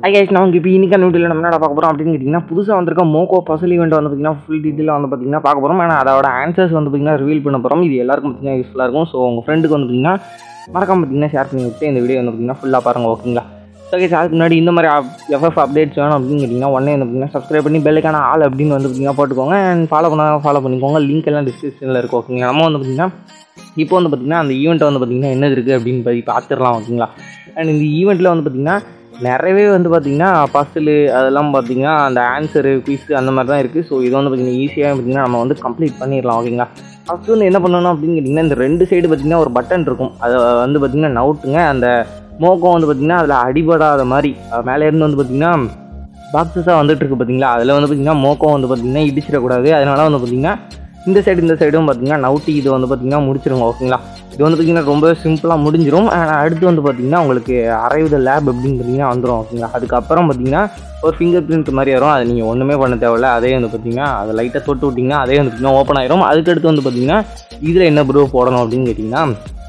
ஐயாஸ் நமக்கு இப்போ இன்னைக்கு வீடியோவில் நம்ம என்ன பார்க்க போகிறோம் அப்படின்னு கேட்டிங்கன்னா புதுசாக வந்திருக்க மோகோ பசல் ஈவெண்ட் வந்து பார்த்திங்கன்னா ஃபுல் டீட்டெயிலாக வந்து பார்த்திங்கன்னா பார்க்க போகிறோம் ஆனால் அதோட ஆன்சர்ஸ் வந்து பார்த்திங்கன்னா ரிவீல் பண்ண போகிறோம் இது எல்லாருக்கும் பார்த்திங்கன்னா யூஸ்ஃபுல்லாக இருக்கும் ஸோ உங்கள் ஃப்ரெண்டுக்கு வந்து பார்த்திங்கன்னா மறக்காம பார்த்திங்கன்னா ஷேர் பண்ணி விட்டு இந்த வீடியோ வந்து பார்த்திங்கன்னா ஃபுல்லாக பாருங்கள் ஓகேங்களா ஸோ கேஸ் அதுக்கு முன்னாடி இந்த மாதிரி எஃப்எஃப் அப்டேட்ஸ் வேணும் அப்படின்னு கேட்டிங்கன்னா உடனே வந்து பார்த்திங்கன்னா சப்ஸ்கிரைப் பண்ணி பெல்லுக்கான ஆள் அப்படின்னு வந்து பார்த்திங்கன்னா போட்டுக்கோங்க அண்ட் ஃபாலோ பண்ண ஃபாலோ பண்ணிக்கோங்க லிங்க் எல்லாம் டிஸ்கிரிப்ஷனில் இருக்கும் ஓகேங்களா நம்ம வந்து பார்த்திங்கன்னா இப்போ வந்து பார்த்திங்கன்னா அந்த ஈவெண்ட்டை வந்து பார்த்திங்கன்னா என்னது இருக்குது அப்படின்னு பற்றி பார்த்துடலாம் ஓகேங்களா அண்ட் இந்த ஈவெண்ட்டில் வந்து பார்த்திங்கன்னா நிறையவே வந்து பார்த்திங்கன்னா பஸ்ஸில் அதெல்லாம் பார்த்திங்கன்னா அந்த ஆன்சரு குயிஸ் அந்த மாதிரி தான் இருக்குது ஸோ இது வந்து பார்த்திங்கன்னா ஈஸியாக பார்த்திங்கன்னா நம்ம வந்து கம்ப்ளீட் பண்ணிடலாம் ஓகேங்களா ஃபஸ்ட்டு வந்து என்ன பண்ணணும் அப்படின்னு கேட்டிங்கன்னா இந்த ரெண்டு சைடு பார்த்திங்கன்னா ஒரு பட்டன் இருக்கும் அதை வந்து பார்த்திங்கன்னா நவுட்டுங்க அந்த மோக்கம் வந்து பார்த்திங்கன்னா அதில் அடிபடாத மாதிரி அஹ் மேலே இருந்து வந்து பார்த்திங்கன்னா பாக்ஸஸாக வந்துட்டு இருக்கு பார்த்தீங்களா அதில் வந்து பார்த்திங்கன்னா மோக்கம் வந்து பார்த்திங்கன்னா இடிச்சிடக்கூடாது அதனால வந்து பார்த்திங்கன்னா இந்த சைடு இந்த சைடும் பார்த்தீங்கன்னா நவுட்டி இது வந்து பார்த்திங்கன்னா முடிச்சிருங்க ஓகேங்களா இது வந்து பார்த்திங்கன்னா ரொம்ப சிம்பிளாக முடிஞ்சிடும் ஆனால் அடுத்து வந்து பார்த்திங்கன்னா உங்களுக்கு அரைவித லேப் அப்படின்னு பார்த்தீங்கன்னா வந்துடும் ஓகேங்களா அதுக்கப்புறம் பார்த்தீங்கன்னா ஒரு ஃபிங்கர் பிரிண்ட் மாதிரி வரும் அது நீங்கள் ஒன்றுமே பண்ண தேவையில்ல அதே வந்து பார்த்திங்கன்னா அதை லைட்டாக தொட்டு விட்டிங்கன்னா அதே வந்து பார்த்திங்கன்னா ஓப்பன் ஆயிரும் அதுக்கடுத்து வந்து பார்த்திங்கன்னா இதில் என்ன ப்ரூவ் போடணும் அப்படின்னு கேட்டிங்கன்னா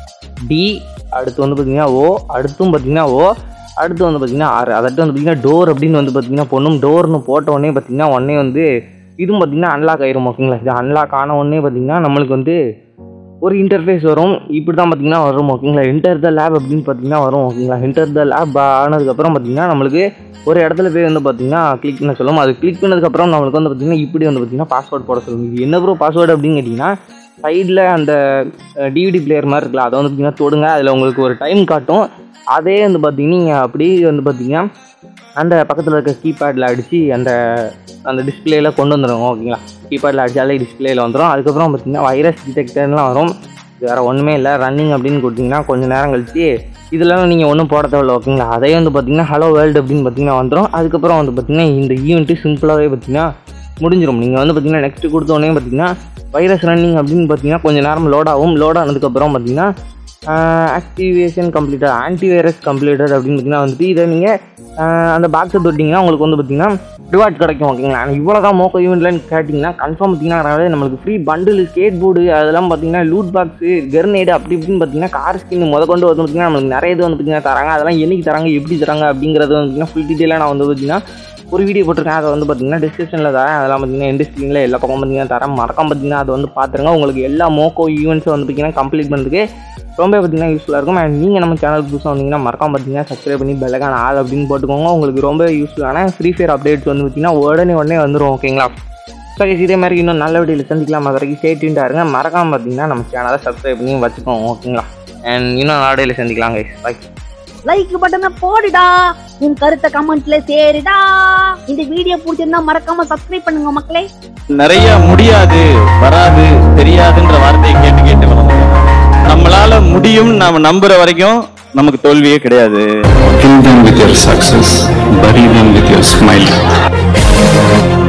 டி அடுத்து வந்து பார்த்திங்கன்னா ஓ அடுத்தும் பார்த்திங்கன்னா ஓ அடுத்து வந்து பார்த்திங்கன்னா ஆறு அதட்டு வந்து பார்த்திங்கன்னா டோர் அப்படின்னு வந்து பார்த்திங்கன்னா பொண்ணும் டோர்னு போட்ட உடனே பார்த்திங்கன்னா உடனே வந்து இதுவும் பார்த்திங்கன்னா அன்லாக் ஆயிரும் ஓகேங்களா இது அன்லாக் ஆன உடனே பார்த்திங்கன்னா நம்மளுக்கு வந்து ஒரு இன்டர்ஃபேஸ் வரும் இப்படி தான் பார்த்திங்கன்னா வரும் ஓகேங்களா இன்டர் த லேப் அப்படின்னு பார்த்தீங்கன்னா வரும் ஓகேங்களா இன்டர் த லேப் ஆனதுக்கப்புறம் பார்த்திங்கன்னா நம்மளுக்கு ஒரு இடத்துல போய் வந்து பார்த்திங்கன்னா கிளிக் பண்ண சொல்லும் அது கிளிக் பண்ணதுக்கப்புறம் நம்மளுக்கு வந்து பார்த்திங்கன்னா இப்படி வந்து பார்த்திங்கன்னா பாஸ்வேர்ட் போட சொல்லும் இது என்ன ப்ரோ பாஸ்வேர்டு அப்படின்னு கேட்டிங்கன்னா சைடில் அந்த டிவிடி பிளேயர் மாதிரி இருக்குல்ல அதை வந்து பார்த்திங்கன்னா தொடுங்க அதில் உங்களுக்கு ஒரு டைம் காட்டும் அதே வந்து பார்த்திங்கன்னா நீங்கள் அப்படியே வந்து பார்த்திங்கன்னா அந்த பக்கத்தில் இருக்க கீபேடில் அடித்து அந்த அந்த டிஸ்பிளேயில் கொண்டு வந்துடும் ஓகேங்களா கீபேடில் அடித்தாலே டிஸ்பிளேயில் வந்துடும் அதுக்கப்புறம் பார்த்திங்கன்னா வைரஸ் டிடெக்டர்லாம் வரும் இது வேறு ஒன்றுமே இல்லை ரன்னிங் அப்படின்னு கொடுத்தீங்கன்னா கொஞ்சம் நேரம் கழிச்சு இதெல்லாம் நீங்கள் ஒன்றும் போட தேவையில்ல ஓகேங்களா அதே வந்து பார்த்திங்கன்னா ஹலோ வேர்ல்டு அப்படின்னு பார்த்தீங்கன்னா வந்துடும் அதுக்கப்புறம் வந்து பார்த்திங்கன்னா இந்த ஈவெண்ட்டு சிம்பிளாகவே பார்த்திங்கன்னா முடிஞ்சிடும் நீங்கள் வந்து பார்த்திங்கன்னா நெக்ஸ்ட்டு கொடுத்தோடனே பார்த்திங்கன்னா வைரஸ் ரன்னிங் அப்படின்னு பார்த்தீங்கன்னா கொஞ்சம் நேரம் லோட் ஆகும் லோட் ஆனதுக்கப்புறம் பார்த்திங்கன்னா ஆக்டிவேஷன் கம்ப்ளீட்டட் ஆன்டிவைரஸ் கம்ப்ளீட்டட் அப்படின்னு பார்த்தீங்கன்னா வந்துட்டு இதை நீங்கள் அந்த பாக்ஸை தொட்டிங்கன்னா உங்களுக்கு வந்து பார்த்தீங்கன்னா ரிவார்ட் கிடைக்கும் ஓகேங்களா ஆனால் இவ்வளோ தான் மோக்கோ ஈவெண்ட்லன்னு கேட்டிங்கன்னா கன்ஃபார்ம் பார்த்தீங்கன்னா நம்மளுக்கு ஃப்ரீ பண்டில் ஸ்கேட் போர்டு அதெல்லாம் பார்த்தீங்கன்னா லூட் பாக்ஸு கெர்னேடு அப்படி இப்படின்னு பார்த்தீங்கன்னா கார் ஸ்கின் முத கொண்டு வந்து பார்த்தீங்கன்னா நம்மளுக்கு நிறைய இது வந்து பார்த்தீங்கன்னா தராங்க அதெல்லாம் என்னைக்கு தராங்க எப்படி தராங்க அப்படிங்கிறது வந்து பார்த்தீங்கன்னா ஃபுல் டீட்டெயிலாக நான் வந்து பார்த்தீங்கன்னா ஒரு வீடியோ போட்டிருக்கேன் அதை வந்து பார்த்தீங்கன்னா டிஸ்கிரிப்ஷனில் தரேன் அதெல்லாம் பார்த்தீங்கன்னா எந்த ஸ்க்ரீனில் எல்லா பக்கம் பார்த்தீங்கன்னா தரேன் மறக்காம பார்த்தீங்கன்னா அதை வந்து பார்த்துருங்க உங்களுக்கு எல்லா மோக்கோ ஈவெண்ட்ஸும் வந்து பார்த்தீங்கன்னா கம்ப்ளீட் பண்ணுறதுக்கு ரொம்ப பார்த்தீங்கன்னா யூஸ்ஃபுல்லாக இருக்கும் அண்ட் நீங்கள் நம்ம சேனலுக்கு புதுசாக வந்தீங்கன்னா மறக்காம பார்த்தீங்கன்னா சப்ஸ்கிரைப் பண்ணி பெல்லக்கான ஆள் அப்படின்னு போட்டுக்கோங்க உங்களுக்கு ரொம்ப யூஸ்ஃபுல்லான ஃப்ரீ ஃபயர் அப்டேட்ஸ் வந்து பார்த்தீங்கன்னா உடனே உடனே வந்துடும் ஓகேங்களா ஸோ இதே மாதிரி இன்னும் நல்ல வீடியோவில் சந்திக்கலாம் அது வரைக்கும் ஸ்டேட்யூண்டாக இருங்க மறக்காம பார்த்தீங்கன்னா நம்ம சேனலை சப்ஸ்கிரைப் பண்ணி வச்சுக்கோங்க ஓகேங்களா அண்ட் இன்னும் நாடையில் சந்திக்கலாம் கைஸ் பாய் லைக் பட்டனை போடுடா உன் கருத்தை கமெண்ட்ல சேருடா இந்த வீடியோ பிடிச்சிருந்தா மறக்காம சப்ஸ்கிரைப் பண்ணுங்க மக்களே நிறைய முடியாது வராது தெரியாதுன்ற வார்த்தையை கேட்டு கேட்டு வளர்ந்தோம் நம்மளால முடியும் நாம நம்புற வரைக்கும் நமக்கு தோல்வியே கிடையாது Kill them with your success, bury them with your smile.